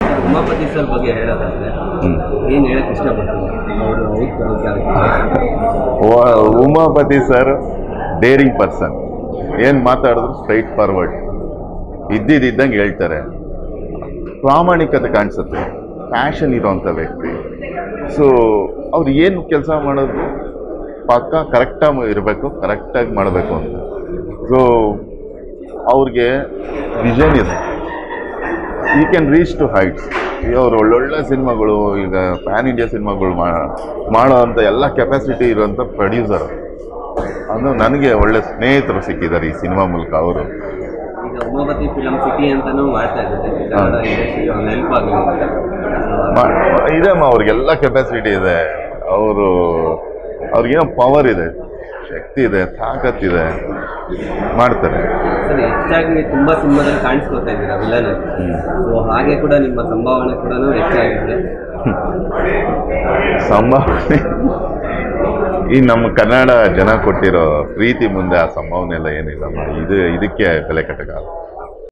Umapathi sir ಬಗ್ಗೆ ಹೇಳೋದಾದ್ರೆ ಹ್ಮ್. ಏನು ಹೇಳಕ್ ಇಷ್ಟಪಡ್ತೀನಿ ಅವರು ಅವ್ರ ಕ್ಯಾರೆಕ್ಟರ್ ವ- ಉಮಾಪತಿ ಸರ್ ಡೇರಿಂಗ್ ಪರ್ಸನ್ ಏನು ಮಾತಾಡಿದ್ರು ಸ್ಟ್ರೈಟ್ ಫಾರ್ವರ್ಡ್ ಇದ್ದಿದ್ದಂಗೆ ಹೇಳ್ತಾರೆ ಪ್ರಾಮಾಣಿಕತೆ ಕಾಣಿಸುತ್ತೆ ಪ್ಯಾಷನ್ ಇರೋವಂಥ ವ್ಯಕ್ತಿ ಸೊ ಅವ್ರು ಏನು ಕೆಲಸ ಮಾಡೋದು ಪಕ್ಕ ಕರೆಕ್ಟಾಗಿ ಇರಬೇಕು ಕರೆಕ್ಟಾಗಿ ಮಾಡಬೇಕು ಅಂತ ಸೊ ಅವ್ರಿಗೆ ವಿಷನ್ ಇದೆ ಈ ಕ್ಯಾನ್ ರೀಚ್ ಟು ಹೈಟ್ಸ್ ಅವ್ರು ಒಳ್ಳೊಳ್ಳೆ ಸಿನಿಮಾಗಳು ಈಗ ಪ್ಯಾನ್ ಇಂಡಿಯಾ ಸಿನಿಮಾಗಳು ಮಾಡೋ ಅಂಥ ಎಲ್ಲ ಕೆಪಾಸಿಟಿ ಇರುವಂಥ ಪ್ರೊಡ್ಯೂಸರ್ ಅದು ನನಗೆ ಒಳ್ಳೆ ಸ್ನೇಹಿತರು ಸಿಕ್ಕಿದ್ದಾರೆ ಈ ಸಿನಿಮಾ ಮೂಲಕ ಅವರು ಈಗ ಉಮಾಪತಿ ಫಿಲಂ ಸಿಟಿ ಅಂತಾನೂ ಮಾಡ್ತಾ ಇದ್ದಾರೆ ಕನ್ನಡ ಇಂಡಸ್ಟ್ರಿ ಒಂದು ಹೆಲ್ಪ್ ಆಗಲಿ ಇದೆಮ್ಮ ಅವ್ರಿಗೆಲ್ಲ ಕೆಪಾಸಿಟಿ ಇದೆ ಅವರು ಅವ್ರಿಗೇನೋ ಪವರ್ ಇದೆ ಶಕ್ತಿ ಇದೆ ತಾಕತ್ತಿದೆ ಮಾಡ್ತಾರೆ ಸರ್ ಹೆಚ್ಚಾಗಿ ತುಂಬಾ ಸಿನಿಮಾದಲ್ಲಿ ಕಾಣಿಸ್ಕೊತಾ ಇದ್ದೀರಾ ವಿಲನ್ ಸೊ ಹಾಗೆ ಕೂಡ ನಿಮ್ಮ ಸಂಭಾವನೆ ಕೂಡ ಹೆಚ್ಚಾಗಿದೆ ಸಂಭಾವನೆ ಈ ನಮ್ಮ ಕನ್ನಡ ಜನ ಕೊಟ್ಟಿರೋ ಪ್ರೀತಿ ಮುಂದೆ ಆ ಸಂಭಾವನೆ ಎಲ್ಲ ಏನಿಲ್ಲಮ್ಮ ಇದು ಇದಕ್ಕೆ ಬೆಲೆ ಕಟ್ಟಕ್ಕಾಗಲ್ಲ